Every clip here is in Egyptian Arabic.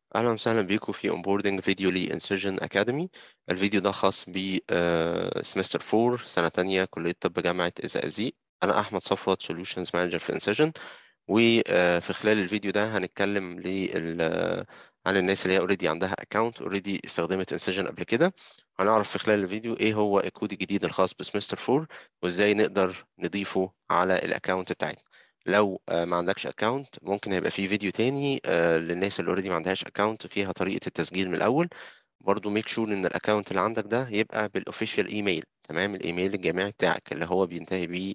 اهلا وسهلا بيكم في onboarding فيديو ل Incision Academy الفيديو ده خاص ب سمستر 4 سنة تانية كلية طب جامعة الزقازيق أنا أحمد صفوت Solutions Manager في Incision وفي خلال الفيديو ده هنتكلم لل عن الناس اللي هي اوريدي عندها اكونت اوريدي استخدمت انسجن قبل كده هنعرف في خلال الفيديو ايه هو الكود الجديد الخاص بسمستر 4 وازاي نقدر نضيفه على الاكونت بتاعتنا لو ما عندكش اكونت ممكن هيبقى في فيديو تاني للناس اللي اوريدي ما عندهاش اكونت فيها طريقه التسجيل من الاول برضو ميك شور ان الاكونت اللي عندك ده يبقى بالاوفيشال ايميل تمام الايميل الجامعي بتاعك اللي هو بينتهي ب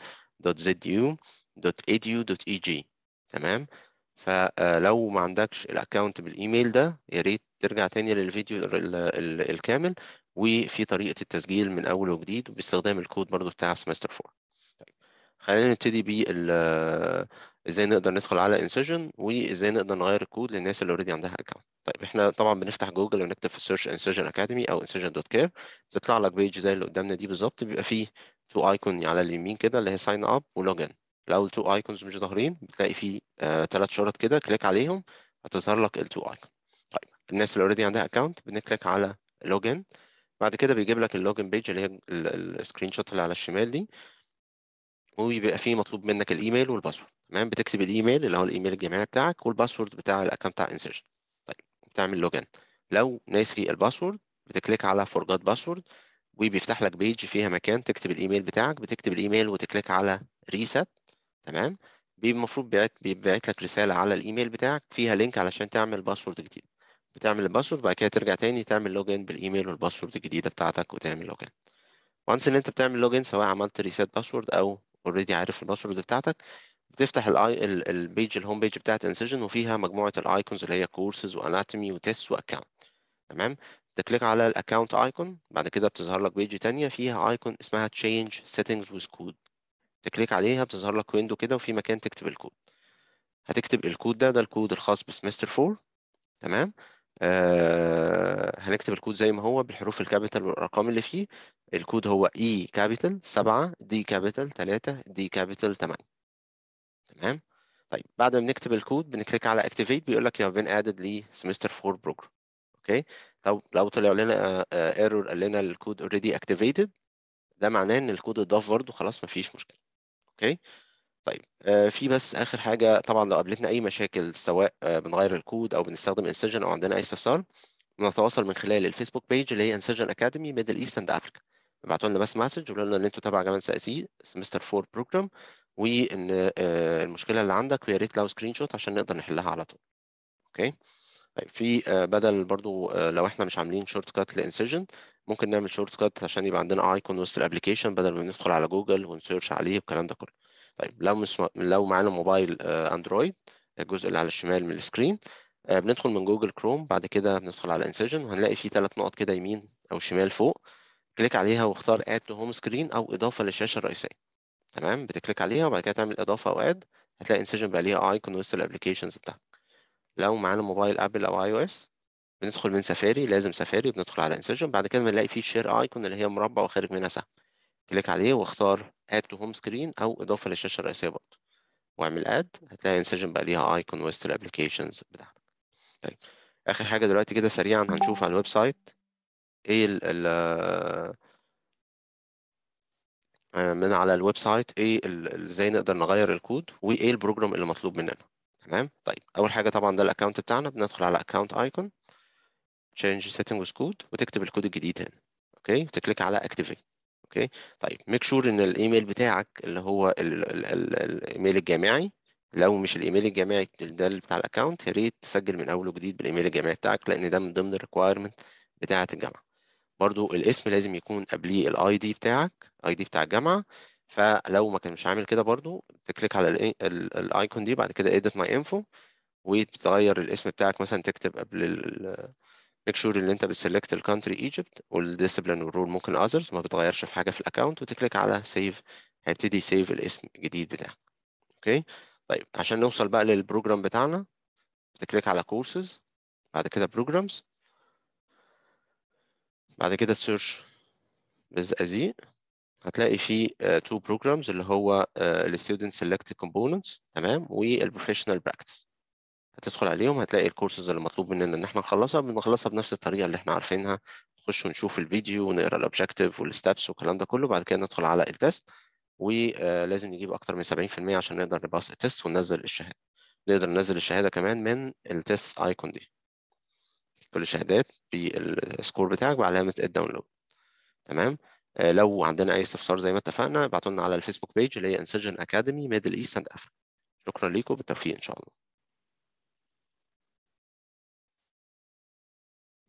.zu.edu.eg تمام فلو ما عندكش الاكونت بالايميل ده يا ريت ترجع تاني للفيديو الكامل وفي طريقه التسجيل من اول وجديد باستخدام الكود برضو بتاع سمستر 4 طيب خلينا نبتدي ب ازاي نقدر ندخل على انسجن وازاي نقدر نغير الكود للناس اللي اوريدي عندها اكونت طيب احنا طبعا بنفتح جوجل ونكتب في السيرش انسجن اكاديمي او انسجن دوت كير تطلع لك بيج زي اللي قدامنا دي بالظبط بيبقى فيه تو ايكون على اليمين كده اللي هي ساين اب ولوجن لو التو ايكونز مش ظاهرين بتلاقي فيه ثلاث شرط كده كليك عليهم هتظهر لك التو ايكون طيب الناس اللي اوريدي عندها اكونت بنكليك على لوجن بعد كده بيجيب لك اللوجن بيج اللي هي السكرين شوت اللي على الشمال دي وبيبقى فيه مطلوب منك الايميل والباسورد تمام بتكتب الايميل اللي هو الايميل الجامعي بتاعك والباسورد بتاع الاكونت بتاع انسيرشن طيب بتعمل لوجن لو ناسي الباسورد بتكليك على فورجات باسورد وبيفتح لك بيج فيها مكان تكتب الايميل بتاعك بتكتب الايميل وتكليك على ريست تمام المفروض بيبعت بيبعت لك رساله على الايميل بتاعك فيها لينك علشان تعمل باسورد جديد بتعمل الباسورد بعد كده ترجع تاني تعمل لوجن بالايميل والباسورد الجديده بتاعتك وتعمل لوجن وانس ان انت بتعمل لوجن سواء عملت ريسيت باسورد او اوريدي عارف الباسورد بتاعتك بتفتح الاي البيج الهوم بيج بتاعت انسجن وفيها مجموعه الايكونز اللي هي كورسز واناتومي وتيست واكونت تمام تكليك على الاكونت ايكون بعد كده بتظهر لك بيج تانية فيها ايكون اسمها change settings with code تكليك عليها بتظهر لك ويندو كده وفي مكان تكتب الكود هتكتب الكود ده ده الكود الخاص بسمستر 4 تمام آه هنكتب الكود زي ما هو بالحروف الكابيتال والارقام اللي فيه الكود هو E كابيتال 7 D كابيتال 3 D كابيتال 8 تمام طيب بعد ما بنكتب الكود بنكليك على activate بيقول لك you have been added لسمستر 4 program اوكي لو لو طلع لنا ايرور قال لنا الكود اوريدي activated ده معناه ان الكود اتضاف برده خلاص مفيش مشكله اوكي طيب آه في بس اخر حاجه طبعا لو قابلتنا اي مشاكل سواء آه بنغير الكود او بنستخدم انسجن او عندنا اي استفسار بنتواصل من خلال الفيسبوك بيج اللي هي انسجن اكاديمي ميدل ايست اند افريكا ابعتوا لنا بس مسج وقولوا لنا ان انتوا تبع جامعه سقسي سمستر 4 بروجرام وان آه المشكله اللي عندك ويا ريت لو سكرين شوت عشان نقدر نحلها على طول اوكي طيب في بدل برضو لو احنا مش عاملين شورت كات لانسجن ممكن نعمل شورت كات عشان يبقى عندنا ايكون وسط الابلكيشن بدل ما ندخل على جوجل ونسيرش عليه والكلام ده كله طيب لو مش لو معانا موبايل اندرويد الجزء اللي على الشمال من السكرين بندخل من جوجل كروم بعد كده بندخل على انسجن وهنلاقي فيه ثلاث نقط كده يمين او شمال فوق كليك عليها واختار اد تو هوم سكرين او اضافه للشاشه الرئيسيه تمام بتكليك عليها وبعد كده تعمل اضافه او اد هتلاقي انسجن بقى ليها ايكون وسط الابلكيشنز بتاعتك لو معانا موبايل ابل او اي او اس بندخل من سفاري لازم سفاري وبندخل على انسجن بعد كده بنلاقي فيه شير ايكون اللي هي مربع وخارج منها سهم كليك عليه واختار اد تو هوم سكرين او اضافه للشاشه الرئيسيه برضه واعمل اد هتلاقي انسجن بقى ليها ايكون وسط الابلكيشنز بتاعتك طيب اخر حاجه دلوقتي كده سريعا هنشوف على الويب سايت ايه ال ال من على الويب سايت ايه ازاي نقدر نغير الكود وايه البروجرام اللي مطلوب مننا تمام طيب اول حاجه طبعا ده الاكونت بتاعنا بندخل على اكونت ايكون change setting with code وتكتب الكود الجديد هنا اوكي وتكليك على activate اوكي طيب ميك شور ان الايميل بتاعك اللي هو ال ال ال الايميل الجامعي لو مش الايميل الجامعي ده اللي بتاع الاكونت يا ريت تسجل من اول وجديد بالايميل الجامعي بتاعك لان ده من ضمن الريكوايرمنت بتاعه الجامعه برضو الاسم لازم يكون قبليه الاي دي بتاعك اي دي بتاع الجامعه فلو ما كان مش عامل كده برضو تكليك على الايكون دي بعد كده edit my info وتغير الاسم بتاعك مثلا تكتب قبل ال ميك شور ان انت بتسلكت الكونتري ايجيبت والديسيبلين والرول ممكن اذرز ما بتغيرش في حاجه في الاكونت وتكليك على سيف هيبتدي يسيف الاسم الجديد بتاعك اوكي طيب عشان نوصل بقى للبروجرام بتاعنا بتكليك على كورسز بعد كده بروجرامز بعد كده سيرش بالزقازيق هتلاقي فيه تو بروجرامز اللي هو الستودنت سيلكت كومبوننتس تمام والبروفيشنال براكتس هتدخل عليهم هتلاقي الكورسز اللي مطلوب مننا ان احنا نخلصها بنخلصها بنفس الطريقه اللي احنا عارفينها نخش ونشوف الفيديو ونقرا الاوبجكتيف والستبس والكلام ده كله بعد كده ندخل على التست ولازم نجيب اكتر من 70% عشان نقدر نباص التست وننزل الشهاده نقدر ننزل الشهاده كمان من التست ايكون دي كل الشهادات بالسكور بتاعك بعلامه الداونلود تمام لو عندنا اي استفسار زي ما اتفقنا ابعتوا لنا على الفيسبوك بيج اللي هي انسجن اكاديمي ميدل ايست اند افريقيا شكرا لكم بالتوفيق ان شاء الله